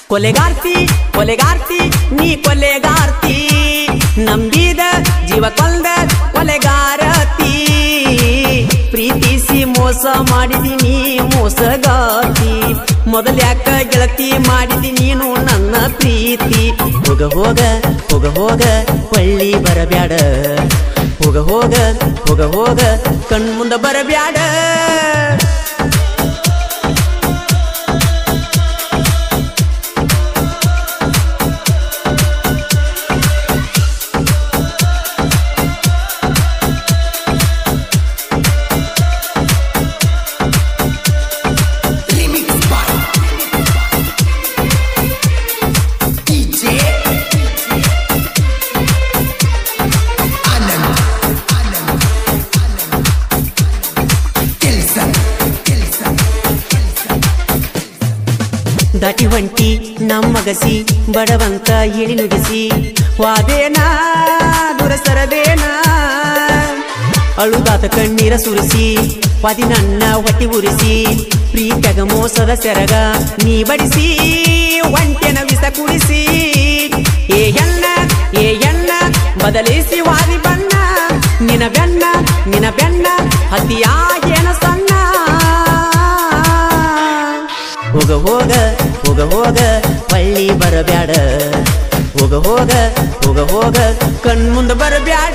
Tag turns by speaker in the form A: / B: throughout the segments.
A: ಕೊಲೆಗಾರ್ತಿ ಕೊಲೆಗಾರ್ತಿ ನೀ ಕೊಲೆಗಾರ್ತಿ ನಂಬಿದ ಜೀವ ಕೊಂದ ಕೊಲೆಗಾರತಿ ಪ್ರೀತಿಸಿ ಮೋಸ ಮಾಡಿದಿನಿ ಮೋಸಗಾತಿ ಮೊದಲ್ಯಾಕ ಗೆಳತಿ ಮಾಡಿದಿ ನೀನು ನನ್ನ ಪ್ರೀತಿ ಹೋಗ ಹೋಗ ಹೋಗ ಹೋಗ ಪಳ್ಳಿ ಬರಬ್ಯಾಡ ಹೋಗ ಹೋಗ ಹೋಗ ಹೋಗ ಕಣ್ಮುಂದ ಬರಬ್ಯಾಡ
B: Remix by DJ Anand Anand Anand Kelson Kelson
A: ದಾಟಿ ಹೊಂಟಿ ನಮ್ಮಗಸಿ ಬಡವಂತ ಇಳಿ ನುಡಿಸಿ ವಾದೇನಾ ದುರಸರದೇನಾ ಅಳುದಾತ ಕಣ್ಣೀರ ಸುರಿಸಿ ಪದಿ ನನ್ನ ಹೊಟ್ಟಿ ಉರಿಸಿ ಪ್ರೀತಗ ಮೋಸದ ಸೆರಗ ನೀ ಬಡಿಸಿ ಒಂಟೆನ ವಿಸ ಕುಡಿಸಿ ಏ ಎಣ್ಣ ಏ ಎಣ್ಣ ಬದಲಿಸಿ ವಾದಿ ಬಣ್ಣ ನಿನ ಬೆನ್ನ ನಿನ ಬೆನ್ನ ಹತಿಯಾಗೇನ ಸಣ್ಣ ಹೋಗ ಹೋಗ ಹೋಗ ಹೋಗ ಪಳ್ಳಿ ಬರಬ್ಯಾಡ ಹೋಗ ಹೋಗ ಹೋಗ ಹೋಗ ಕಣ್ಮುಂದ ಬರಬ್ಯಾಡ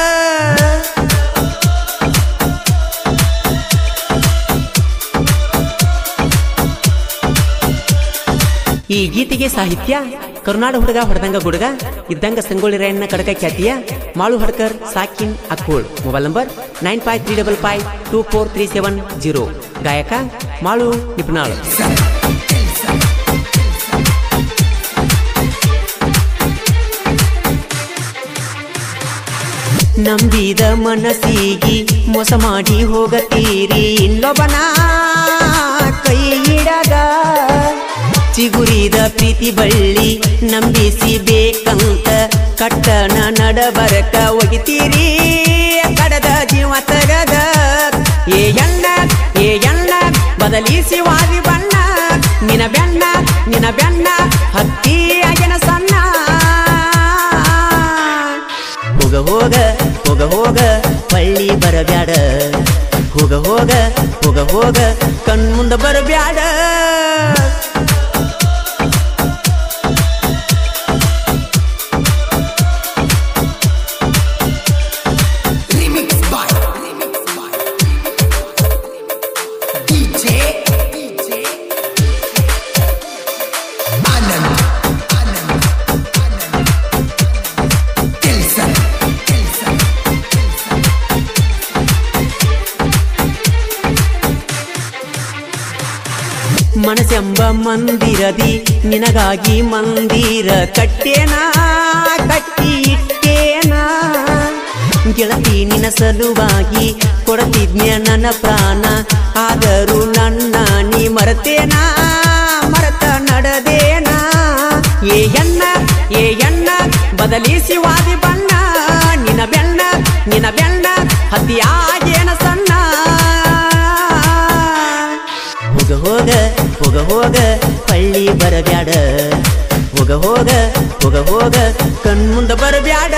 A: ಈ ಗೀತೆಗೆ ಸಾಹಿತ್ಯ ಕರುನಾಡ ಹುಡುಗ ಹೊಡೆದಂಗ ಗುಡುಗ ಇದ್ದಂಗ ಸಂಗೊಳ್ಳಿ ರಾಯಣ್ಣ ಕಡಕ ಖ್ಯಾತಿಯ ಮಾಳು ಹಡ್ಕರ್ ಸಾಕಿನ್ Akkol mobile number nine five three double five two four three seven zero ಗಾಯಕ ಮಾಳು ನಿಪುಣಾಳ್ ನಂಬಿದ ಮನಸ್ಸಿಗಿ ಮೋಸ ಮಾಡಿ ಹೋಗತೀರಿ ಇನ್ನೊಬ್ಬನ ಕೈ ಹಿಡಗ ಚಿಗುರಿದ ಪ್ರೀತಿ ಬಳ್ಳಿ ನಂಬಿಸಿ ಬೇಕಂತ ಕಟ್ಟಣ ನಡಬರಕ ಒಗಿತೀರಿ ಕಡದ ಜೀವ ತಗದ ಏ ಎಣ್ಣ ಏ ಎಣ್ಣ ಬದಲಿಸಿ ವಾದಿ ಬಣ್ಣ ನಿನ ಬೆಣ್ಣ ನಿನ ಬೆಣ್ಣ ಹತ್ತಿ ಅಗೆನ ಸಣ್ಣ ಹೋಗ ಹೋಗ ಹೋಗ ಹೋಗ ಪಳ್ಳಿ ಬರಬ್ಯಾಡ ಹೋಗ ಹೋಗ ಹೋಗ ಹೋಗ ಕಣ್ಮುಂದ ಬರಬ್ಯಾಡ
B: Remix by Remix by DJ DJ Anand Anand Anand Kelson Kelson
A: ಮನಸ್ಸೆಂಬ ಮಂದಿರದಿ ನಿನಗಾಗಿ ಮಂದಿರ ಕಟ್ಟೇನ ಕಟ್ಟಿ ಇಟ್ಟೇನ ಗೆಳತಿ ನಿನ ಸಲುವಾಗಿ ಕೊಡತಿದ್ನ್ಯ ನನ್ನ ಪ್ರಾಣ ಆದರೂ ನನ್ನ ನೀ ಮರತೇನ ಮರತ ನಡದೇನ ಏ ಎಣ್ಣ ಏ ಎಣ್ಣ ಬದಲಿಸಿ ವಾದಿ ಬಣ್ಣ ನಿನ ಬೆಣ್ಣ ನಿನ ಬೆಣ್ಣ ಹತಿಯಾಗೇನ ಸಣ್ಣ ಹೋಗ ಹೋಗ ಹೋಗ ಹೋಗ ಪಳ್ಳಿ ಬರಬ್ಯಾಡ ಹೋಗ ಹೋಗ ಹೋಗ ಹೋಗ ಕಣ್ಮುಂದ ಬರಬ್ಯಾಡ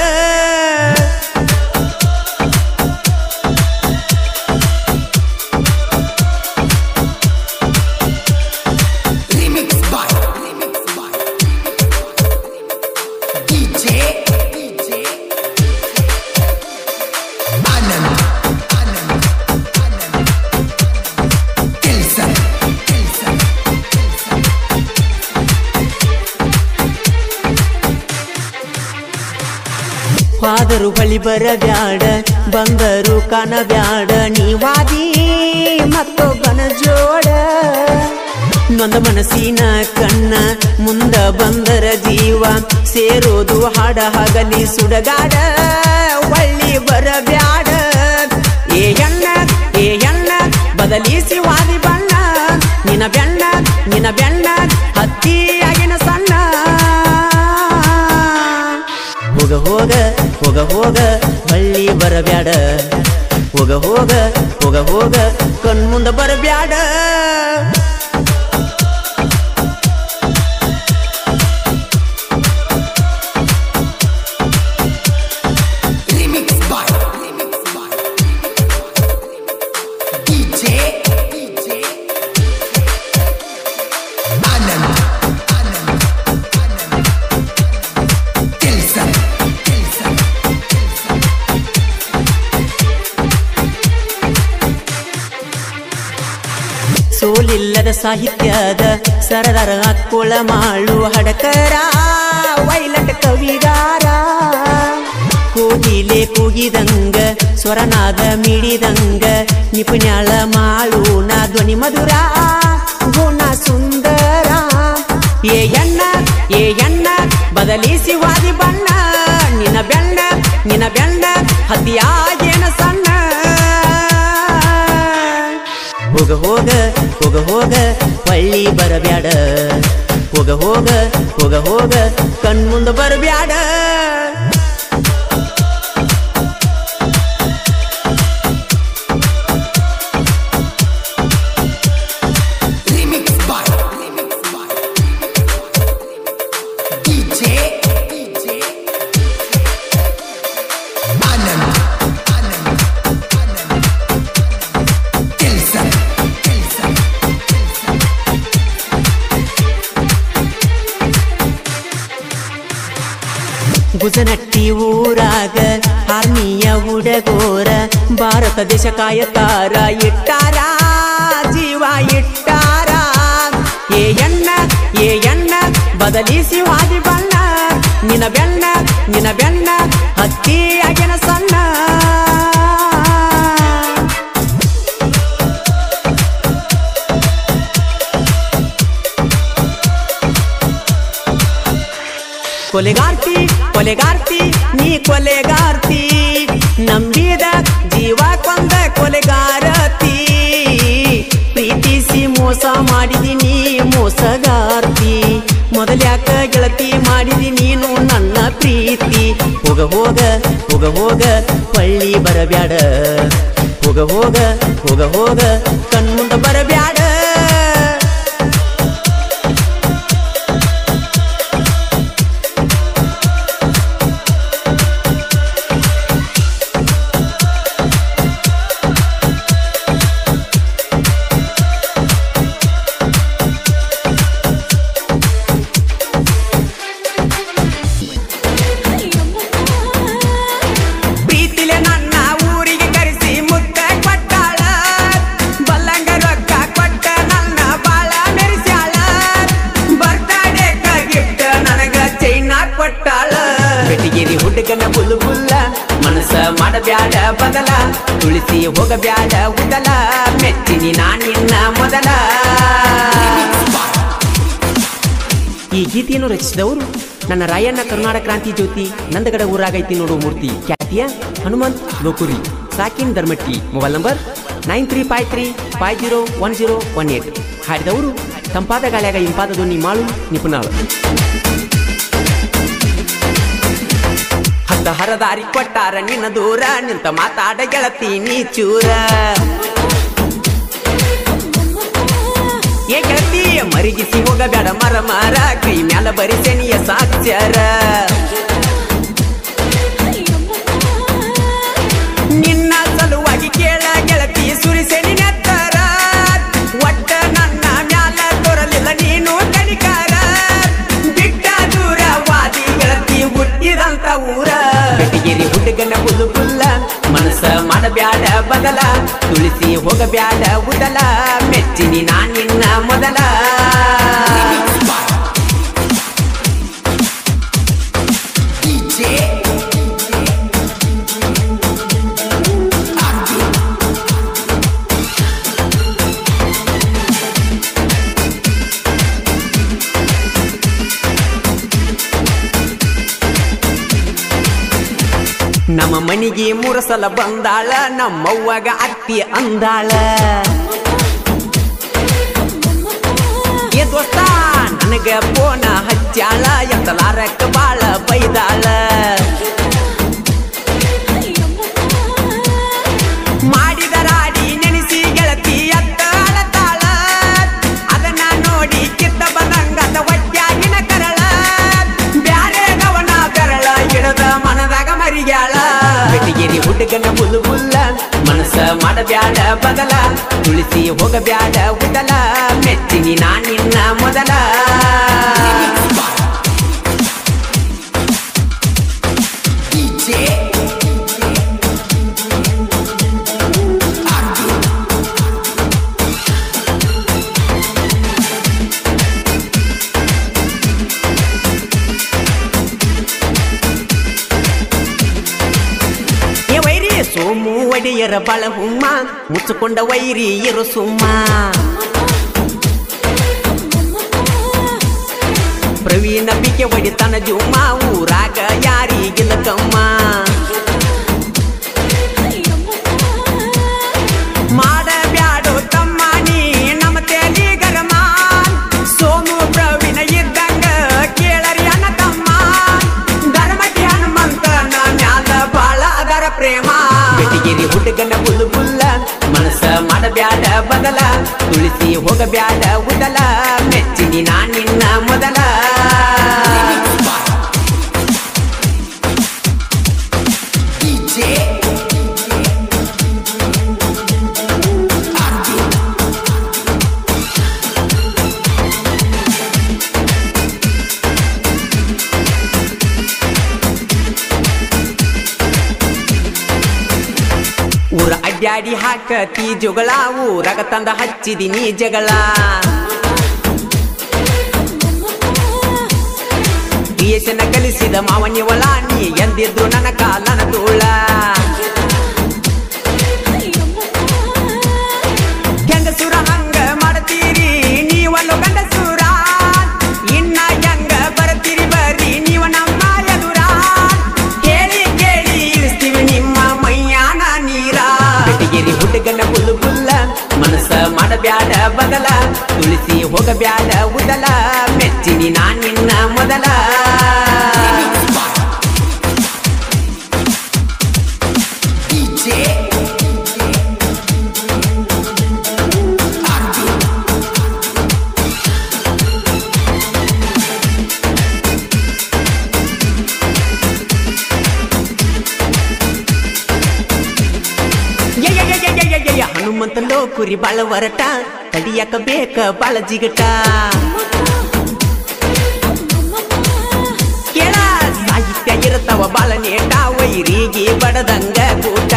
B: Remix by Remix by DJ DJ Anand Anand Anand Kelson Kelson
A: ಆದರೂ ಬಳಿ ಬರಬ್ಯಾಡ ಬಂದರು ಕಾಣಬ್ಯಾಡ ನೀವಾದಿ ಮತ್ತೊಬ್ಬನ ಜೋಡ ನೊಂದ ಮನಸ್ಸಿನ ಕಣ್ಣ ಮುಂದ ಬಂದರ ಜೀವ ಸೇರೋದು ಹಾಡ ಹಗಲಿ ಸುಡಗಾಡ ಒಳ್ಳಿ ಬರಬ್ಯಾಡ ಏ ಎಣ್ಣ ಏ ಎಣ್ಣ ಬದಲಿಸಿ ವಾದಿ ಬಣ್ಣ ನಿನ ಬೆಣ್ಣ ನಿನ ಬೆಣ್ಣ ಹತ್ತಿಯಾಗಿನ ಸಣ್ಣ ಹೋಗ ಹೋಗ ಹೋಗ ಹೋಗ ಹಳ್ಳಿ ಬರಬ್ಯಾಡ ಹೋಗ ಹೋಗ ಹೋಗ ಹೋಗ ಕಣ್ಮುಂದ ಬರಬ್ಯಾಡ ಗದ್ದಲದ ಸಾಹಿತ್ಯದ ಸರದಾರ ಅಕ್ಕುಳ ಮಾಳು ಹಡಕರ ವೈಲಟ್ ಕವಿಗಾರ ಕೋಗಿಲೆ ಕೂಗಿದಂಗ ಸ್ವರನಾದ ಮಿಡಿದಂಗ ನಿಪುಣ್ಯಾಳ ಮಾಳು ನಾ ಧ್ವನಿ ಮಧುರ ಗುಣ ಸುಂದರ ಏ ಎಣ್ಣ ಏ ಎಣ್ಣ ಬದಲಿಸಿ ವಾದಿ ಬಣ್ಣ ನಿನ್ನ ಬೆಣ್ಣ ನಿನ್ನ ಬೆಣ್ಣ ಹತ್ತಿಯಾಗೇನ ಸಣ್ಣ ಹೋಗ ಹೋಗ ಹೋಗ ಹೋಗ ಪಳ್ಳಿ ಬರಬ್ಯಾಡ ಹೋಗ ಹೋಗ ಹೋಗ ಹೋಗ ಕಣ್ಮುಂದ ಬರಬ್ಯಾಡ
B: Remix by Remix by DJ DJ Anand Anand Anand Tilson Tilson
A: ಗುಜನಟ್ಟಿ ಊರಾಗ ಆರ್ಮಿಯ ಹುಡಗೋರ ಭಾರತ ದೇಶ ಕಾಯತಾರ ಇಟ್ಟಾರ ಜೀವ ಇಟ್ಟಾರ ಏ ಎಣ್ಣ ಏ ಎಣ್ಣ ಬದಲಿಸಿ ವಾದಿ ಬಣ್ಣ ನಿನ ಬೆಣ್ಣ ನಿನ ಬೆಣ್ಣ ಹತ್ತಿ ಆಗಿನ ಸಣ್ಣ ಕೊಲೆಗಾರ್ತಿ ಕೊಲೆಗಾರ್ತಿ ನೀ ಕೊಲೆಗಾರ್ತಿ ನಂಬಿದ ಜೀವ ಕೊಂದ ಕೊಲೆಗಾರತಿ ಪ್ರೀತಿಸಿ ಮೋಸ ಮಾಡಿದಿನಿ ಮೋಸಗಾರ್ತಿ ಮೊದಲ್ಯಾಕ ಗೆಳತಿ ಮಾಡಿದಿ ನೀನು ನನ್ನ ಪ್ರೀತಿ ಹೋಗ ಹೋಗ ಹೋಗ ಹೋಗ ಪಳ್ಳಿ ಬರಬ್ಯಾಡ ಹೋಗ ಹೋಗ ಹೋಗ ಹೋಗ ಕಣ್ಮುಂದ ಬರಬ್ಯಾಡ ಪ್ರೀತಿಲೆ ನನ್ನ ಊರಿಗೆ ಕರೆಸಿ ಮುತ್ತ ಕೊಟ್ಟಾಳ ಬಲ್ಲಂಗ ರೊಕ್ಕ ಕೊಟ್ಟ ನನ್ನ ಬಾಳ ಮೆರೆಸ್ಯಾಳ ಬರ್ತಾಡೆ ಗಿಫ್ಟ್ ನನಗ ಚೈನ ಕೊಟ್ಟಾಳ ಬೆಟಗಿರಿ ಹುಡುಗನ ಬುಲ್ ಬುಲ್ಲ ಮನಸ್ಸ ಮಾಡಬ್ಯಾಡ ಬದಲ ತುಳಿಸಿ ಹೋಗಬ್ಯಾಡ ಉದಲ ಮೆಚ್ಚಿನಿ ನಾನಿನ್ನ ಮೊದಲ ಈ ಗೀತೆಯನ್ನು ರಚಿಸಿದವರು ನನ್ನ ರಾಯಣ್ಣ ಕರ್ನಾಟಕ ಕ್ರಾಂತಿ ಜ್ಯೋತಿ ನಂದಗಡ ಊರಾಗೈತಿ ನೋಡು ಮೂರ್ತಿ ಖ್ಯಾತಿಯ ಹನುಮಂತ್ ಲೋಕುರಿ ಸಾಕಿನ್ Dharmatti mobile number nine three five three five zero one zero one eight ಹಾಡಿದವರು ತಂಪಾದ ಗಾಳಿಯಾಗ ಇಂಪಾದ ಧ್ವನಿ ಮಾಳು ನಿಪುಣಾಳು ಹತ್ತ ಹರದಾರಿ ಕೊಟ್ಟಾರ ನಿನ್ನ ದೂರ ನಿಂತ ಮಾತಾಡ ಗೆಳತಿ ನೀ ಚೂರ ಏ ಗೆಳತಿ ಮರಿಗಿಸಿ ಹೋಗಬೇಡ ಮರ ಮರ ಕೈ ಮ್ಯಾಲ ಬರಿ ಶನಿಯ ಸಾಕ್ಷರ ನಿನ್ನ ಸಲುವಾಗಿ ಕೇಳ ಗೆಳತಿ ಸುರಿಸೆನಿ ನೆತ್ತರ ಒಟ್ಟ ನನ್ನ ಮ್ಯಾಲ ತೋರಲಿಲ್ಲ ನೀನು ಕನಿಕಾರ ಬಿಟ್ಟ ದೂರ ವಾದಿ ಗೆಳತಿ ಹುಟ್ಟಿದಂತ ಊರ ಬೆಟಗಿರಿ ಹುಡುಗನ ಬುಲ್ಲು ಬುಲ್ಲ ಮನಸ್ಸ ಮಾಡಬ್ಯಾಡ ಬದಲ ತುಳಿಸಿ ಹೋಗಬ್ಯಾಡ ಉದಲ ಮೆಚ್ಚಿನಿ ನಾನಿನ್ನ ಮೊದಲ
B: DJ Arjun
A: ನಮ್ಮ ಮನಿಗೆ ಮೂರ ಸಲ ಬಂದಾಳ ನಮ್ಮವ್ವಗ ಅತ್ತಿ ಅಂದಾಳ ಏ ದೋಸ್ತ ನನಗ ಫೋನ ಹಚ್ಚಾಳ ಎತ್ತಲಾರಕ್ಕ ಬಾಳ ಬೈದಾಳ ಮಾಡಿದ ರಾಡಿ ನೆನೆಸಿ ಗೆಳತಿ ಎತ್ತ ಅಳತಾಳ ಅದನ್ನ ನೋಡಿ ಕಿತ್ತ ಬಂದಂಗದ ಒಟ್ಟಾಗಿನ ಕರಳ ಬ್ಯಾರೆ ಗವನ ಬೆರಳ ಹಿಡದ ಮನದಾಗ ಮರಿಗ್ಯಾಳ ಬೆಟ್ಟಿಗೇರಿ ಹುಡುಗನ ಬುಲ್ ಬುಲ್ಲ ಮನಸ್ಸ ಮಾಡಬ್ಯಾಡ ಬದಲ ತುಳಿಸಿ ಹೋಗಬ್ಯಾಡ ಉದಲ ಮೆಚ್ಚಿನಿ ನಾನಿನ್ನ ಮೊದಲ
B: DJ Arjun
A: ಒಡೆಯರ ಬಳ ಹುಮ್ಮ ಮುಚ್ಚಿಕೊಂಡ ವೈರಿ ಇರು ಸುಮ್ಮ ಪ್ರವೀಣ ಬಿಕೆ ಒಡಿತನ ಜುಮ್ಮ ಊರಾಗ ಯಾರಿಗಿಲ್ಲ ಕಮ್ಮ ಮಾಡಬ್ಯಾಡು ತಮ್ಮ ನೀ ನಮ್ಮ ತೇಲಿ ಗರಮ ಸೋಮು ಪ್ರವೀಣ ಇದ್ದಂಗ ಕೇಳರಿ ಅನ್ನ ತಮ್ಮ ಧರ್ಮಕ್ಕೆ ಹನುಮಂತನ ಮ್ಯಾಲ ಬಾಳ ಅದರ ಪ್ರೇಮ ಬೆಟಗಿರಿ ಹುಡುಗನ ಬುಲ್ಲು ಬುಲ್ಲ ಮನಸ್ಸ ಮಾಡಬ್ಯಾಡ ಬದಲ ತುಳಿಸಿ ಹೋಗಬ್ಯಾಡ ಉದಲ ಮೆಚ್ಚಿನಿ ನಾ ನಿನ್ನ ಮೊದಲ
B: DJ Arvin
A: ಊರ ಅಡ್ಡಾಡಿ ಹಾಕತಿ ಜಗಳ ಊರಾಗ ತಂದ ಹಚ್ಚಿದಿನಿ ಜಗಳ ದೇಶನ ಕಲಿಸಿದ ಮಾವನಿವಳ ನೀ ಎಂದಿದ್ರು ನನ್ನ ಕಾಲನ ತೋಳ ಗಂಡಸುರ ಹಂಗ ಮಾಡ್ತೀರಿ ನೀವಲ್ಲೋ ಗಂಡಸುರ ಇನ್ನ ಹೆಂಗ ಬರ್ತೀರಿ ಬರ್ರಿ ನೀವ ನಮ್ಮ ಎದುರ ಕೇಳಿ ಕೇಳಿ ಇಳಿಸ್ತೀವಿ ನಿಮ್ಮ ಮೈಯಾನ ನೀರ ಬೆಟಗಿರಿ ಹುಡುಗನ ಬುಲ್ಲು ಬುಲ್ಲ ಮನಸ್ಸ ಮಾಡಬ್ಯಾಡ ಬದಲ ತುಳಿಸಿ ಹೋಗಬ್ಯಾಡ ಉದಲ ಮೆಚ್ಚಿನಿ ನಾ ನಿನ್ನ ಮೊದಲ
B: DJ Arvin
A: ಯಯ್ಯಯ್ಯಯ್ಯಯ್ಯಯ್ಯಯ್ಯ, ಹನುಮಂತಲೋ ಕುರಿ ಬಾಳ ವರಟ ತಡಿಯಾಕ ಬೇಕ ಬಾಳ ಜಿಗಟ ಕೇಳ ಸಾಹಿತ್ಯ ಇರುತ್ತವ ಬಾಳ ನೇಟ ವೈರಿಗೆ ಬಡದಂಗ ಕೂಟ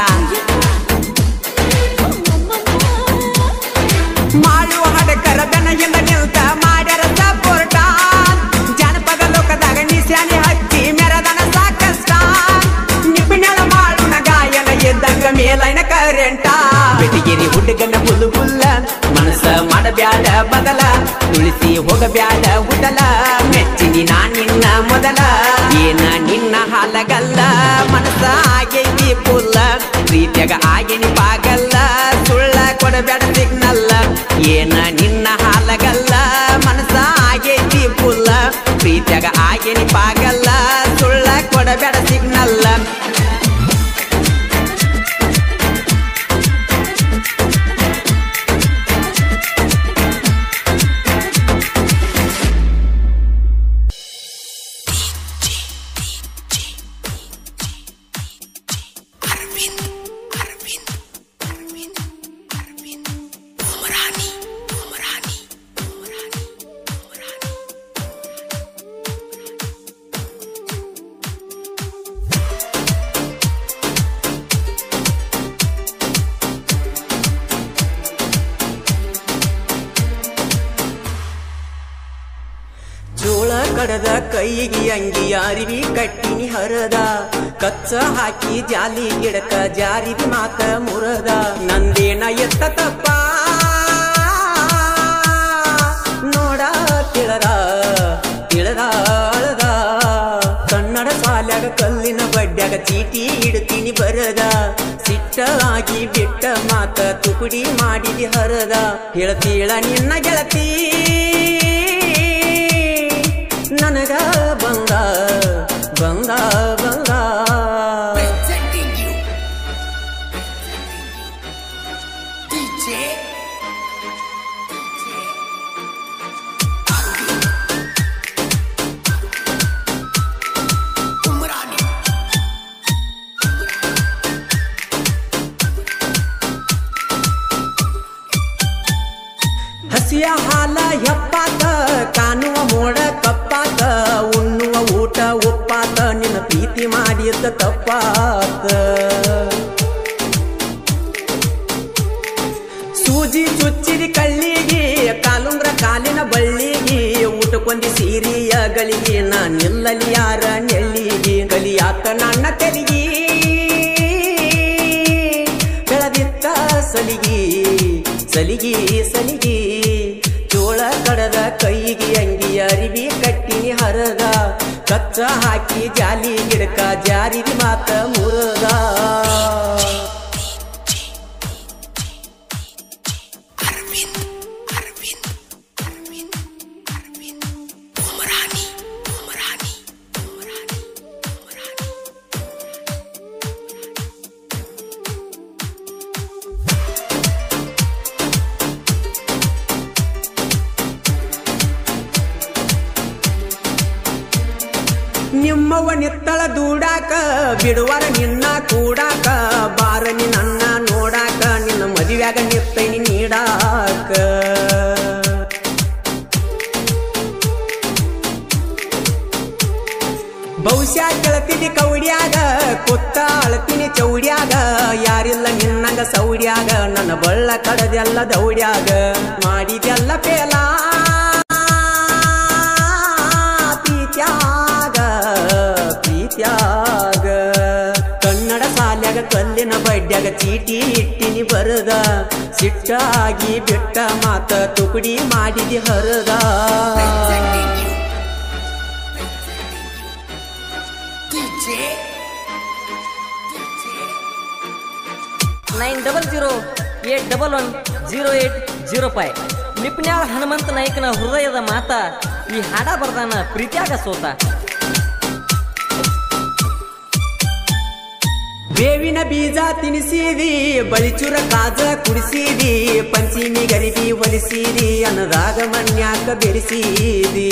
A: ಮಾಡುವ ಹಡಕರ ಬೆನಗಿಂದ ನಿಲ್ತ ಮಾಡ್ಯಾರ ಸಪೋರ್ಟ ಜಾನಪದ ಲೋಕದಾಗ ನಿಶಾನೆ ಹಚ್ಚಿ ಮೆರದನ ಸಾಕಷ್ಟ ನಿಪಿಣಳ ಮಾಡುಣ ಗಾಯನ ಎದ್ದಂಗ ಮೇಲೈನ ಕರೆಂಟ ಬೆಟಗಿರಿ ಹುಡುಗನ ಬುಲ್ಲು ಬುಲ್ಲ ಮನಸ್ಸ ಮಾಡಬ್ಯಾಡ ಬದಲ ತುಳಿಸಿ ಹೋಗಬ್ಯಾಡ ಉದಲ ಮೆಚ್ಚಿನಿ ನಾ ನಿನ್ನ ಮೊದಲ ಏನ ನಿನ್ನ ಹಾಲಗಲ್ಲ ಮನಸ್ಸ ಆಗೈತಿ ಪುಲ್ಲ ಪ್ರೀತಿಯಾಗ ಆಗೇನಿ ಪಾಗಲ್ಲ ಸುಳ್ಳ ಕೊಡಬೇಡ ಸಿಗ್ನಲ್ಲ ಏನ ನಿನ್ನ ಹಾಲಗಲ್ಲ ಮನಸ್ಸ ಆಗೈತಿ ಪುಲ್ಲ ಪ್ರೀತಿಯಾಗ ಆಗೇನಿ ಪಾಗಲ್ಲ ಸುಳ್ಳ ಕೊಡಬೇಡ ಸಿಗ್ನಲ್ಲ
B: Arvin Arvin Arvin Arvin Umrani Umrani Umrani Umrani
A: ಜೋಳ ಕಡದ ಕೈಗೆ ಅಂಗಿ ಅರಿವಿ ಕಟ್ಟಿನಿ ಹರದ ಕಚ್ಚ ಹಾಕಿ ಜಾಲಿ ಗಿಡಕ ಜಾರಿದ ಮಾತ ಮುರದ ನಂದೇನ ಎತ್ತ ತಪ್ಪ ನೋಡ ತಿಳದ ತಿಳದ ಅಳದ ಕನ್ನಡ ಶಾಲ್ಯಾಗ ಕಲ್ಲಿನ ಬಡ್ಡ್ಯಾಗ ಚೀಟಿ ಇಡ್ತೀನಿ ಬರದ ಸಿಟ್ಟ ಆಗಿ ಬಿಟ್ಟ ಮಾತ ತುಕುಡಿ ಮಾಡಿದಿ ಹರದ ಹೇಳ್ತೀಳ ನಿನ್ನ ಗೆಳತಿ ನನಗ ಬಂದ ಬಂದ ಬಂದ
B: Presenting you DJ DJ Arvin Umrani
A: ಹಸಿಯ ಹಾಲ ಹೆಪ್ಪಾತ ಕಾಣುವ ಮೋಡ ಕಪ್ಪಾತ ಉಣ್ಣುವ ಊಟ ಒಪ್ಪಾತ ನಿನ್ನ ಪ್ರೀತಿ ಮಾಡಿದ್ದ ತಪ್ಪಾತ ಸೂಜಿ ಚುಚ್ಚಿರಿ ಕಳ್ಳಿಗೆ ಕಾಲುಂಗ್ರ ಕಾಲಿನ ಬಳ್ಳಿಗೆ ಊಟಕ್ಕೊಂದಿ ಸೀರಿಯ ಗಳಿಗೆ ನಾ ನಿಲ್ಲಲಿ ಯಾರ ನೆಳ್ಳಿಗೆ ಕಲಿಯಾತ ನನ್ನ ತೆಲಿಗೆ ಸಲಿಗಿ ಚೋಳ ಕಡದ ಕೈಗೆ ಅಂಗಿ ಅರಿವಿ ಕಟ್ಟಿನಿ ಹರದ ಕಚ್ಚ ಹಾಕಿ ಜಾಲಿ ಗಿಡಕ ಜಾರಿದಿ ಮಾತ ಮುರದ
B: ಅರವಿಂದ್ ಅರವಿಂದ್ ಅರವಿಂದ್ ಅರವಿಂದ್ ಉಮರಾನಿ ಉಮರಾನಿ ಉಮರಾನಿ ಉಮರಾನಿ
A: ನಿಮ್ಮವ್ವ ನಿತ್ತಳ ದೂಡಾಕ ಬಿಡುವರ ನಿನ್ನ ಕೂಡಾಕ ಬಾರನಿ ನನ್ನ ನೋಡಾಕ ನಿನ್ನ ಮದುವ್ಯಾಗ ನಿತ್ತೈನಿ ನೀಡಾಕ ಬಹುಶಃ ಕೆಳತಿನಿ ಕೌಡ್ಯಾಗ ಕೊತ್ತ ಅಳತಿನಿ ಚೌಡ್ಯಾಗ ಯಾರಿಲ್ಲ ನಿನ್ನಂಗ ಸೌಡ್ಯಾಗ ನನ್ನ ಬಳ್ಳ ಕಡದೆಲ್ಲ ದೌಡ್ಯಾಗ ಮಾಡಿದೆಲ್ಲ ಪೇಲ ಪ್ರೀತ್ಯಾಗ ಪ್ರೀತ್ಯಾಗ ಕನ್ನಡ ಸಾಲ್ಯಾಗ ಕಲ್ಲಿನ ಬಡ್ಡ್ಯಾಗ ಚೀಟಿ ಇಟ್ಟಿನಿ ಬರದ ಸಿಟ್ಟಾಗಿ ಬಿಟ್ಟ ಮಾತ ತುಕಡಿ ಮಾಡಿದಿ ಹರದ
B: DJ DJ
C: nine double zero eight double one zero eight zero five ನಿಪ್ನ್ಯಾಳ ಹನುಮಂತ ನಾಯ್ಕನ ಹೃದಯದ ಮಾತ ಈ ಹಾಡ ಬರ್ದಾನ ಪ್ರೀತ್ಯಾಗ ಸೋತ
A: ಬೇವಿನ ಬೀಜ ತಿನಿಸಿದಿ ಬಳಿಚುರ ಕಾಜ ಕುಡಿಸಿದಿ ಪಂಚಿಮಿ ಗರಿಬಿ ಹೊಲಿಸಿದಿ ಅನ್ನದಾಗ ಮನ್ಯಾಕ ಬೆರೆಸಿದಿ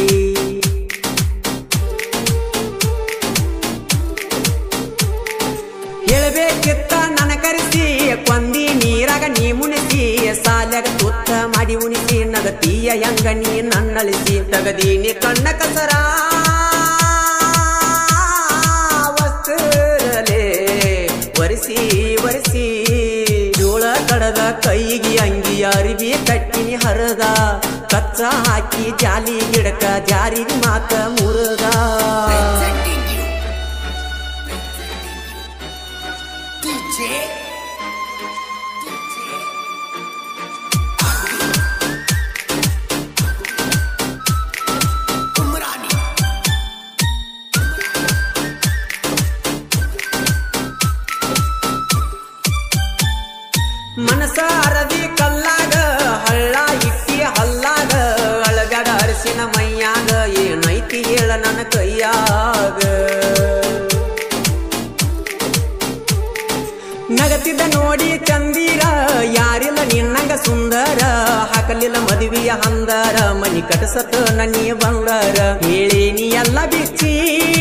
A: ಹೇಳ್ಬೇಕಿತ್ತ ನನ ಕರೆಸಿ ಕೊಂದಿ ನೀರಾಗ ನೀ ಮುನಿಸಿ ಸಾಲ್ಯಾಗ ತುತ್ತ ಮಾಡಿ ಉಣಿಸಿ ನಗತೀಯ ಹೆಂಗ ನೀ ನನ್ನಳಿಸಿ ತಗದೀನಿ ಕಣ್ಣ ಕಸರ ವಸ್ತುರಲೆ ಒರೆಸಿ ಒರೆಸಿ ಜೋಳ ಕಡದ ಕೈಗೆ ಅಂಗಿ ಅರಿವಿ ಕಟ್ಟಿನಿ ಹರದ ಕಚ್ಚ ಹಾಕಿ ಜಾಲಿ ಗಿಡಕ ಜಾರಿ ಮಾತ ಮುರದ
B: presenting you DJ DJ ಉಮರಾನಿ
A: ಮನಸ ಅರದಿ ಕಲ್ಲಾಗ ಹಳ್ಳ ಇಕ್ಕಿ ಹಲ್ಲಾಗ ಅಳಗಡ ಅರಸಿನ ಮೈಯಾಗ ಏನೈತಿ ಹೇಳ ನನ್ನ ಕೈಯಾಗ ನಗತಿದ್ದ ನೋಡಿ ಚಂದೀರ ಯಾರಿಲ್ಲ ನಿನ್ನಂಗ ಸುಂದರ ಹಾಕಲಿಲ್ಲ ಮದುವೆಯ ಹಂದರ ಮನಿ ಕಟಸತ ನನ್ನಿ ಬಂದರ ಹೇಳಿ ನೀ ಎಲ್ಲ ಬಿಚ್ಚಿ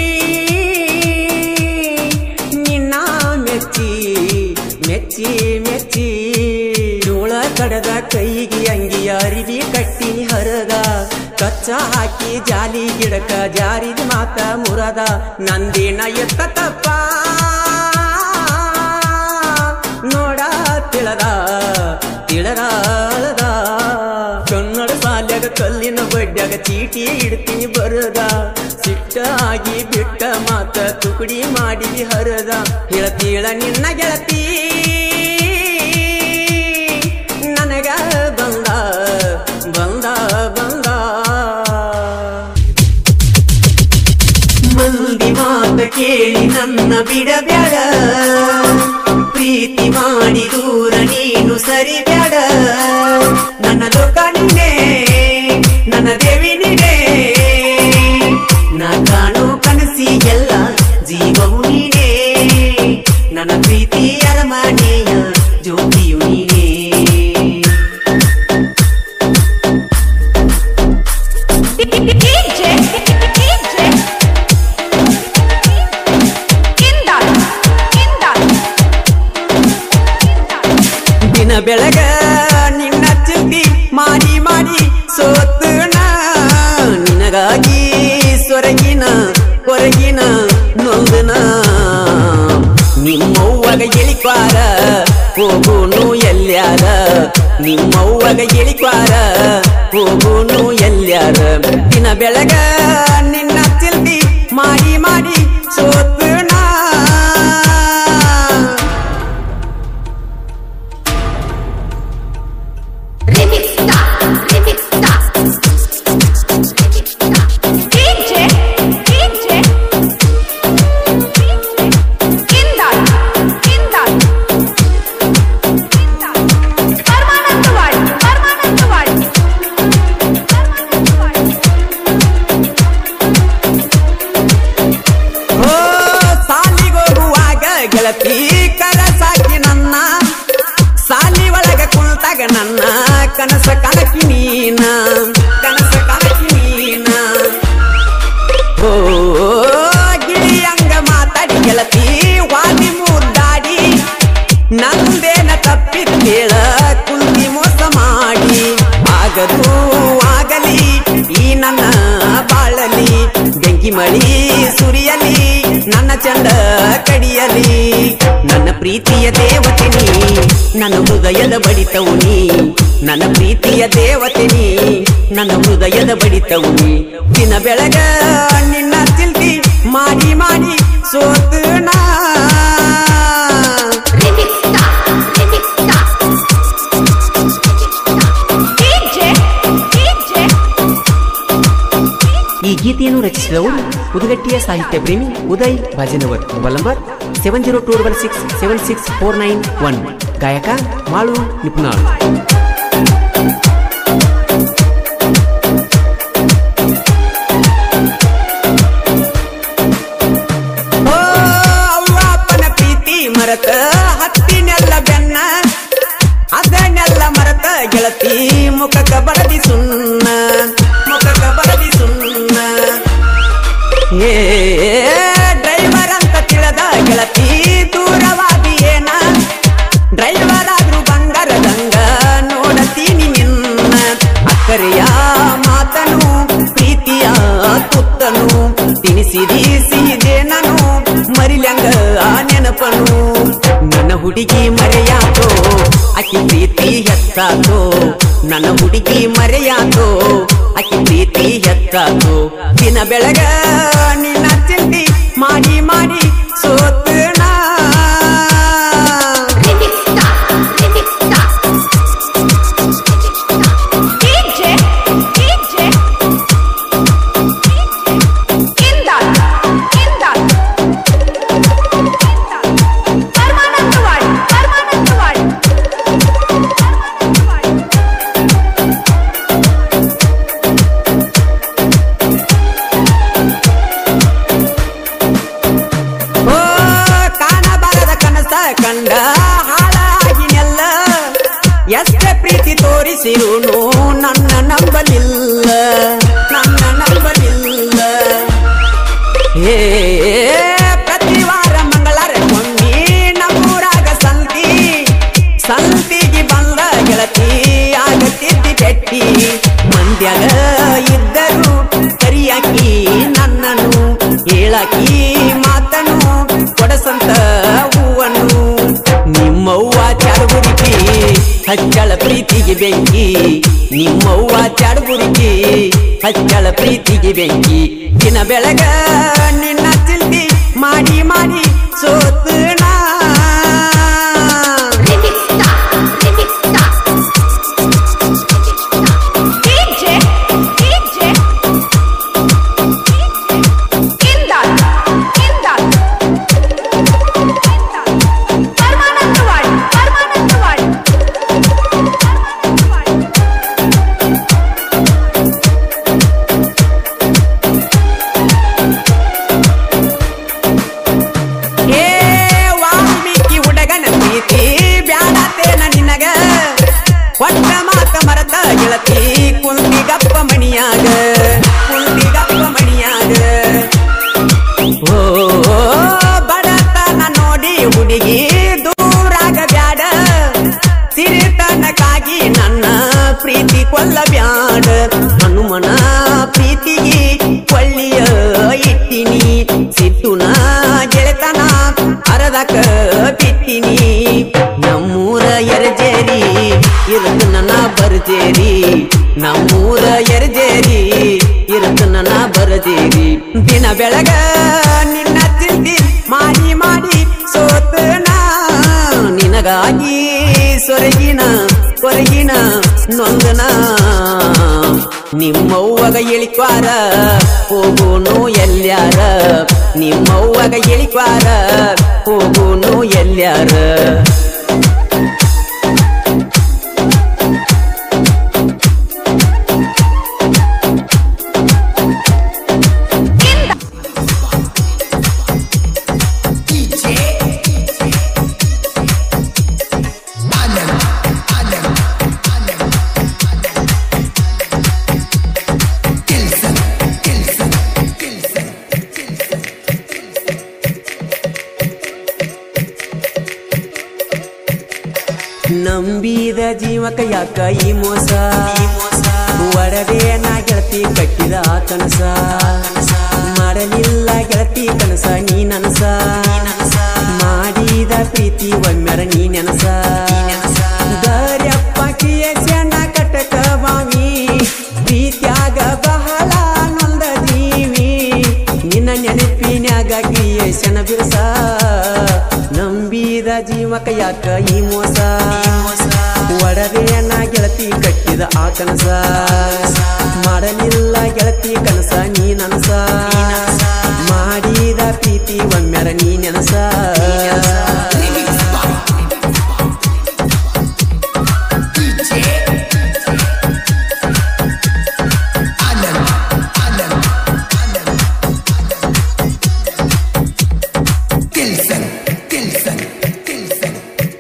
A: ನಿನ್ನ ಮೆಚ್ಚಿ ಮೆಚ್ಚಿ ಮೆಚ್ಚಿ ಜೋಳ ಕಡದ ಕೈಗೆ ಅಂಗಿ ಅರಿವಿ ಕಟ್ಟಿನಿ ಹರದ ಕಚ್ಚ ಹಾಕಿ ಜಾಲಿ ಗಿಡಕ ಜಾರಿದ ಮಾತ ಮುರದ ನಂದಿನ ಎತ್ತ ತಪ್ಪ ನೋಡ ತಿಳದ ತಿಳರಾಳದ ಕನ್ನಡ ಸಾಲ್ಯಾಗ ಕಲ್ಲಿನ ಬಡ್ಡ್ಯಾಗ ಚೀಟಿ ಇಡ್ತೀನಿ ಬರದ ಸಿಟ್ಟಾಗಿ ಬಿಟ್ಟ ಮಾತ ತುಕಡಿ ಮಾಡಿದಿ ಹರದ ಹೇಳತೀಳ ನಿನ್ನ ಗೆಳತಿ ನನಗ ಬಂದ ಬಂದ ಬಂದ ಮಂದಿ ಮಾತ ಕೇಳಿ ನನ್ನ ಬಿಡಬ್ಯಾಡ ಪ್ರೀತಿ ಮಾಡಿ ದೂರ ನೀನು ಸರಿ ಬ್ಯಾಡ ನನ್ನ ಲೋಕ ನಿನ್ನೆ ನನ್ನ ದೇವಿ ನೀನೆ ನಾ ಕಾಣೋ ಕನಸಿ ಎಲ್ಲ ಜೀವವು ನೀನೇ ನನ್ನ ಪ್ರೀತಿ ಅರಮನೆಯ ಜ್ಯೋತಿಯು ನೀನೇ
D: DJ, DJ, Kindal, Kindal,
A: ದಿನ ಬೆಳಗ ನಿನ್ನ ಚಿಂತಿ ಮಾಡಿ ಮಾಡಿ ಸೋತುಣ ನಿನಗಾಗಿ ಸೊರಗಿನ ಕೊರಗಿನ ನೊಂದನ ನಿಮ್ಮವ್ವಗ ಎಳಿಕ್ವಾರ ಹೋಗುನು ಎಲ್ಯಾರ ನಿಮ್ಮವ್ವಗ ಎಳಿಕ್ವಾರ ಹೋಗುನು ಎಲ್ಯಾರ ದಿನ ಬೆಳಗ ನಿನ್ನ ಚಿಲ್ತಿ ಮಾಡಿ ಮಾಡಿ ಸೋತುಣ ಬಾಳಲಿ ಬೆಂಕಿ ಮಳಿ ಸುರಿಯಲಿ ನನ್ನ ಚಂದ ಕಡಿಯಲಿ ನನ್ನ ಪ್ರೀತಿಯ ದೇವತೆ ನೀ ನನ್ನ ಹೃದಯದ ಬಡಿತವು ನೀ ನನ್ನ ಪ್ರೀತಿಯ ದೇವತೆ ನೀ ನನ್ನ ಹೃದಯದ ಬಡಿತವು ನೀ ದಿನ ಬೆಳಗ ನಿನ್ನ ಚಿಲ್ತಿ ಮಾಡಿ ಮಾಡಿ ಸೋತು ನಾ
D: Remix Star, Remix Star. DJ, DJ.
A: ಈ ಗೀತೆಯನ್ನು ರಚಿಸಿದವರು ಉದಗಟ್ಟಿಯ ಸಾಹಿತ್ಯ ಪ್ರೇಮಿ Uday Bhajanavar mobile number seven zero two double six seven six four nine one ಗಾಯಕ ಮಾಳು ನಿಪುಣಾಳ್ ಓ, ಅವ್ವ ಅಪ್ಪನ ಪ್ರೀತಿ ಮರತ ಹತ್ತಿನೆಲ್ಲ ಬೆನ್ನ ಅದನ್ನೆಲ್ಲ ಮರತ ಗೆಳತಿ ಮುಖಕ ಬರದಿ ಸುಣ್ಣ ಮುಖಕ ಬರದಿ ಸುಣ್ಣ ಏ ಡ್ರೈವರ್ ಅಂತ ತಿಳಿದ ಗೆಳತಿ ದೂರವಾದಿ ಏನ ಡ್ರೈವರ್ ಆದ್ರೂ ಬಂಗಾರದಂಗ ನೋಡತೀನಿ ನಿನ್ನ ಅಕ್ಕರೆಯ ಮಾತನು ಪ್ರೀತಿಯ ತುತ್ತನು ತಿನಿಸಿದಿ ಸಿಹಿದೇನನು ಮರಿಲಂಗ ಆ ನೆನಪನು ನನ್ನ ಹುಡುಗಿ ಮರೆಯಾತೋ ಅಕ್ಕಿ ಪ್ರೀತಿ ಹೆತ್ತಾತೋ ನನ್ನ ಹುಡುಗಿ ಮರೆಯಾತೋ ಅಕ್ಕಿ ಪ್ರೀತಿ ಹೆತ್ತಾತೋ ದಿನ ಬೆಳಗ ನಿನ್ನ ಚಿಂತಿ ಮಾಡಿ ಮಾಡಿ ಸೋತು ನಾ
D: Remix Star, Remix Star. DJ, DJ. Indal, Indal. Paramanandawadi, Paramanandawadi.
A: ಓ ಕಾಣಬಾರದ ಕನಸ ಕಂಡ ಹಾಳಾಗಿನೆಲ್ಲ ಎಷ್ಟೇ ಪ್ರೀತಿ ತೋರಿಸಿರುನು ನನ್ನ ನಂಬಲಿಲ್ಲ ನನ್ನ ನಂಬಲಿಲ್ಲ ಏ ಪ್ರತಿ ವಾರ ಮಂಗಳಾರ ಒಮ್ಮೆ ನಮ್ಮೂರಾಗ ಸಂತಿ ಸಂತಿಗೆ ಬಂದ ಗೆಳತಿ ಆಗತ್ತಿದ್ದಿ ಬೆಟ್ಟಿ ಮಂದ್ಯಾಗ ಇದ್ದರು ಕರಿಯಾಕಿ ನನ್ನನು ಹೇಳಾಕಿ ಮಾತನು ಕೊಡಸಂತ ಹೂವನ್ನು ನಿಮ್ಮವ್ವ ಚಾಡುಗುರಿಕಿ ಹಚ್ಚಳ ಪ್ರೀತಿಗೆ ಬೆಂಕಿ ನಿಮ್ಮವ್ವ ಚಾಡುಗುರಿಕಿ ಹಚ್ಚಳ ಪ್ರೀತಿಗೆ ಬೆಂಕಿ ದಿನ ಬೆಳಗ ನಿನ್ನ ಚಿಲ್ತಿ ಮಾಡಿ ಮಾಡಿ ಸೋತು ನಾ
D: Remix Star, Remix Star. DJ, DJ. Indal, Indal. Paramanandawadi, Paramanandawadi.
A: ಏ ವಾಲ್ಮೀಕಿ ಹುಡುಗನ ಪ್ರೀತಿ ಬ್ಯಾಡತೇನ ನಿನಗ ಕೊಟ್ಟ ಮಾತ ಮರತ ಗೆಳತಿ ಕುಂತಿಗಪ್ಪ ಮಣಿಯಾಗ ಕುಂತಿಗಪ್ಪ ಮಣಿಯಾಗ ಓ ಬಡತನ ನೋಡಿ ಹುಡುಗಿ ದೂರಾಗ ಬ್ಯಾಡ ಸಿರಿತನಕ್ಕಾಗಿ ನನ್ನ ಪ್ರೀತಿ ಕೊಲ್ಲ ಬ್ಯಾಡ ಹನುಮನ ಪ್ರೀತಿಗೆ ಕೊಳ್ಳಿಯ ಇಟ್ಟಿನಿ ಸಿಟ್ಟುನ ಗೆಳೆತನ ಅರದಕ ಬಿಟ್ಟಿನಿ ನಮ್ಮೂರ ಎರಜೇರಿ ಇರುತ್ತ ನನ್ನ ಬರ್ಜೇರಿ ನಮ್ಮೂರ ಎರಜೇರಿ ಇರುತ್ತ ನನ್ನ ಬರಜೇರಿ ದಿನ ಬೆಳಗ ನಿನ್ನ ಚಿಂತಿ ಮಾಡಿ ಮಾಡಿ ಸೋತು ನಾ ನಿನಗಾಗಿ ಸೊರಗಿನ ಕೊರಗಿನ ನೊಂದನ ನಿಮ್ಮವ್ವಗ ಇಳಿಕ್ವಾರ ಹೋಗೋನು ಎಲ್ಯಾರ ನಿಮ್ಮವ್ವಗ ಇಳಿಕ್ವಾರ ಹೋಗೋನು ಎಲ್ಯಾರ
B: DJ Anand Anand Anand Kilson Kilson Kilson
A: ನಂಬಿದ ಜೀವಕ ಯಾಕ ಈ ಮೋಸ ಒಡದೇನ ಗೆಳತಿ ಕಟ್ಟಿದ ಕನಸ ಮಾಡಲಿಲ್ಲ ಗೆಳತಿ ಕನಸ ನೀ ನನಸ ಮಾಡಿದ ಪ್ರೀತಿ ಒಮ್ಮೆರ ನೀ ನೆನಸ ದರ್ಯಪ್ಪ ಕಿಯಸನ ಕಟಕ ಬಾವಿ ಪ್ರೀತ್ಯಾಗ ಬಹಳ ನೊಂದ ಜೀವಿ ನಿನ್ನ ನೆನಪಿನ್ಯಾಗ ಕಿಯಸನ ಬಿರುಸ ನಂಬಿದ ಜೀವಕ ಯಾಕ ಈ ಮೋಸ ಒಡವೆಯನ್ನ ಗೆಳತಿ ಕಟ್ಟಿದ ಆ ಕನಸ ಮಾಡಲಿಲ್ಲ ಗೆಳತಿ ಕನಸ ನೀ ನನಸ ಮಾಡಿದ ಪ್ರೀತಿ ಒಮ್ಮೆರ ನೀ ನೆನಸ
B: Remix by DJ Anand Anand Anand Tilson Tilson Tilson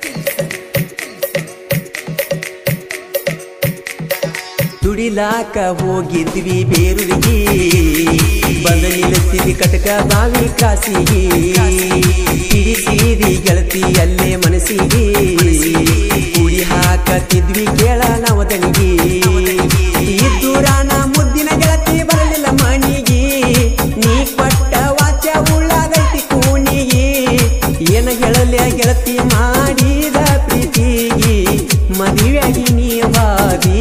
A: ದುಡಿಲಾಕ ಹೋಗಿದ್ವಿ ಬೇರುವಿಗೆ ಬಂದ ನಿಲ್ಲಿಸ್ತೀವಿ ಕಟಕ ಬಾವಿ ಕಾಸಿಗೆ ಹಿಡಿಸಿದಿ ಗೆಳತಿ ಅಲ್ಲೇ ಮನಸ್ಸಿಗೆ ಕುಡಿ ಹಾಕತಿದ್ವಿ ಕೇಳ ನವದನಿಗೆ ಇದ್ದೂರಾನ ಮುದ್ದಿನ ಗೆಳತಿ ಬರಲಿಲ್ಲ ಮಣಿಗೆ ನೀ ಕೊಟ್ಟ ವಾಚ ಉಳ್ಳಾಗೈತಿ ಕೂನಿಗೆ ಏನ ಗೆಳಲೆ ಗೆಳತಿ ಮಾಡಿದ ಪ್ರೀತಿಗೆ ಮದುವೆಯಾಗಿ ನೀ ಬಾದಿ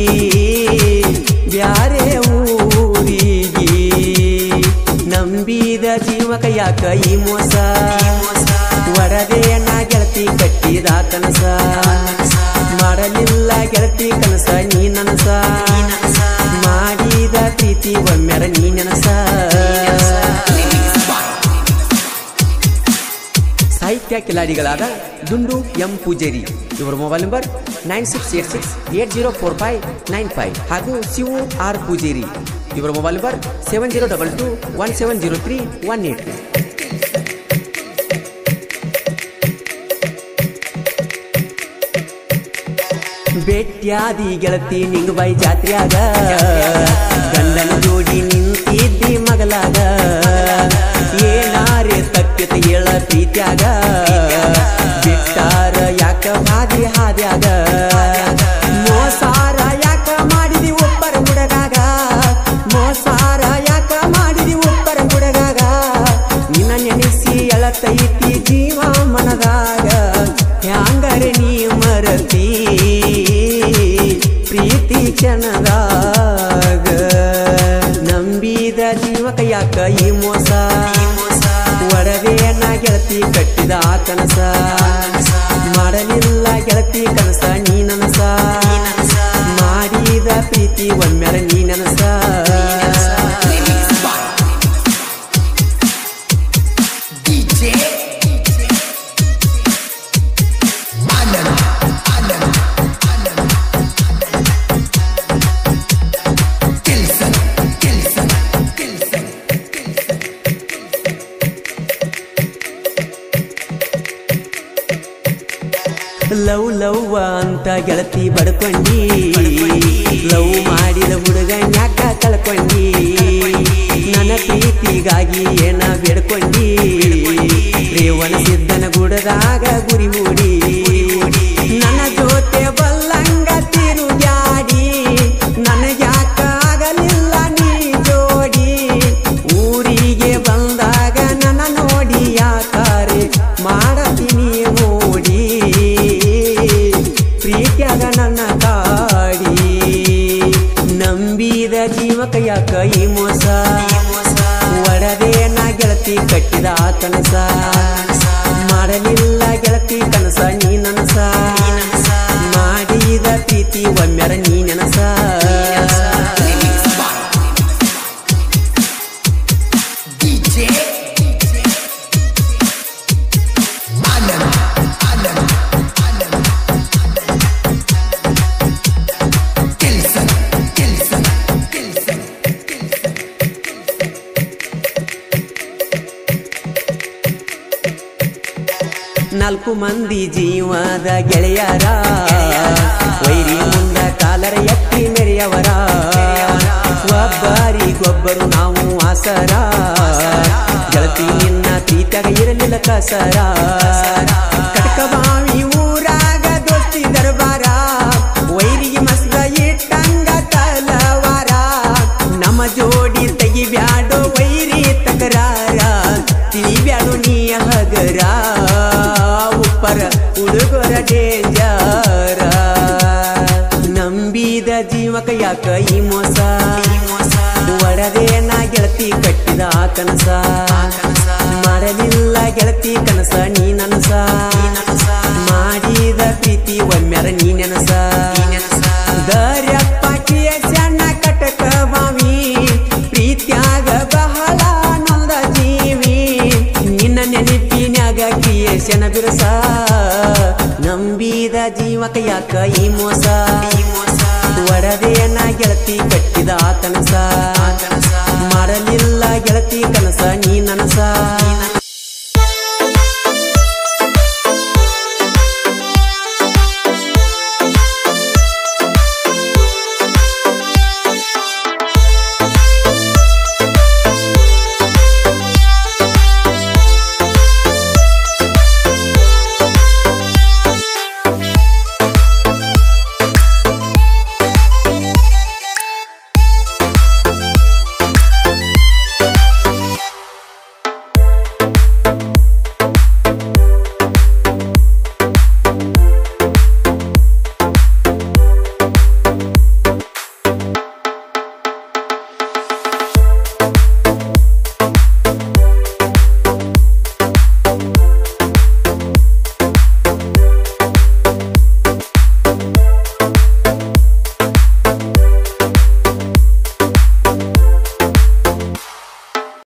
A: ಬ್ಯಾರೆ ಊರಿಗೆ ನಂಬಿದ ಜೀವಕ ಯಾಕ ಈ ಮೋಸ ವರದೆಯನ್ನ ಗೆಳತಿ ಕಟ್ಟಿದ ಕನಸ ಮಾಡಲಿಲ್ಲ ಗೆಳತಿ ಕನಸ ನೀ ನನಸ ಮಾಡಿದ ಪ್ರೀತಿ ಒಮ್ಮೆರ ನೀ ನೆನಸ
B: Remix by
A: ಸಾಹಿತ್ಯ ಕಿಲಾಡಿಗಳಾದ ದುಂಡು ಎಂ ಪೂಜೇರಿ ಇವರ mobile number nine six eight six eight zero four five nine five ಹಾಗೂ ಶಿವು ಆರ್ ಪೂಜೇರಿ ಇವರ mobile number seven zero double two one seven zero three one eight ಬೆಟ್ಯಾದಿ ಗೆಳತಿ ನಿಂಗಬಾಯಿ ಜಾತ್ರ್ಯಾಗ ಗಂಡನ ಜೋಡಿ ನಿಂತಿದ್ದಿ ಮಗಲಾಗ ಏನಾರೆ ತಪ್ಪಿತ ಏಳ ಪ್ರೀತ್ಯಾಗ ಬಿಟ್ಟಾರ ಯಾಕ ಹಾದಿ ಹಾದ್ಯಾಗ ಮೋಸಾರ ಯಾಕ ಮಾಡಿದಿ ಒಬ್ಬರ ಹುಡುಗಾಗ ಮೋಸಾರ ಯಾಕ ಮಾಡಿದಿ ಒಬ್ಬರ ಹುಡುಗಾಗ ನಿನ್ನ ನೆನೆಸಿ ಎಳತೈತಿ ಜೀವ ಮನದಾಗ ಹ್ಯಾಂಗರೆ ನೀ ಮರತಿ ಪ್ರೀತಿ ಕ್ಷಣದಾಗ ನಂಬಿದ ಜೀವಕ ಯಾಕ ಈ ಮೋಸ ಒಡವೆಯನ್ನ ಗೆಳತಿ ಕಟ್ಟಿದ ಆ ಕನಸ ಮಾಡಲಿಲ್ಲ ಗೆಳತಿ ಕನಸ ನೀ ನನಸ ಮಾಡಿದ ಪ್ರೀತಿ ಒಮ್ಮೆರ ನೀ ನನಸ
B: Remix by DJ Anand Anand Anand Tilson Tilson Tilson
A: love love ಅಂತ ಗೆಳತಿ ಬಡ್ಕೊಂಡಿ ಲವ್ ಮಾಡಿದ ಹುಡುಗ ಯಾಕ ಕಳ್ಕೊಂಡಿ ನನ್ನ ಪ್ರೀತಿಗಾಗಿ ಏನ ಬೇಡ್ಕೊಂಡಿ ರೇವಣ ಸಿದ್ದನ ಗುಡದಾಗ ಗುರಿ ಹೂಡಿ ನನ್ನ ಜೊತೆ ಬಲ್ಲಂಗ ತಿರುಗಾಡಿ ನನಗ್ಯಾಕ ಆಗಲಿಲ್ಲ ನೀ ಜೋಡಿ ಊರಿಗೆ ಬಂದಾಗ ನನ್ನ ನೋಡಿ ಯಾಕಾರೆ ಮಾಡತೀನಿ ಓಡಿ ಪ್ರೀತಿಯಾಗ ನನ್ನ ಕಾಡಿ ನಂಬಿದ ಜೀವಕ ಯಾಕ ಈ ಮೋಸ ಒಡವೆಯನ್ನ ಗೆಳತಿ ಕಟ್ಟಿದ ಆ ಕನಸ ಮಾಡಲಿಲ್ಲ ಗೆಳತಿ ಕನಸ ನೀ ನನಸ ಮಾಡಿದ ಪ್ರೀತಿ ಒಮ್ಮೆರ ನೀ ನೆನಸ
B: Remix by DJ Anand Anand Anand Tilson Tilson Tilson
A: ನಾಲ್ಕು ಮಂದಿ ಜೀವದ ಗೆಳೆಯರ ವೈರಿ ಮುಂದ ಕಾಲರ ಎತ್ತಿ ಮೆರೆಯವರ ಒಬ್ಬರಿಗೊಬ್ಬರು ನಾವು ಆಸರ ಗೆಳತಿ ನಿನ್ನ ಪ್ರೀತಿಯಾಗ ಇರಲಿಲ್ಲ ಕಸರ ಕಟಕ ಬಾವಿ ಊರಾಗ ದೋಸ್ತಿ ದರ್ಬಾರ ವೈರಿಗೆ ಮಸ್ದ ಇಟ್ಟಂಗ ತಲ ತೆಗಿಬ್ಯಾಡೋ ವೈರಿ ತಕರಾರ ತಿಳಿಬ್ಯಾಡೋ ನೀ ಹಗರ ಉಪ್ಪರ ಹುಡುಗರ ಡೇಂಜರ ನಂಬಿದ ಜೀವಕ ಯಾಕ ಈ ಮೋಸ ಒಡದೆ ನಾ ಗೆಳತಿ ಕಟ್ಟಿದ ಆ ಕನಸ ಮರಲಿಲ್ಲ ಗೆಳತಿ ಕನಸ ನೀ ನನಸ ಮಾಡಿದ ಪ್ರೀತಿ ಒಮ್ಮೆರ ನೀ ನೆನಸ ದರ್ಯಪ್ಪ ಸಣ್ಣ ಕಟಕ ಬಾವಿ ಪ್ರೀತ್ಯಾಗ ಬಹಳ ನೊಂದ ಜೀವಿ ನಿನ್ನ ನೆನಪಿನ್ಯಾಗ ಕ್ರಿಯೇಶನ ಬಿರಸ ನಂಬಿದ ಜೀವಕ ಯಾಕ ಈ ಮೋಸ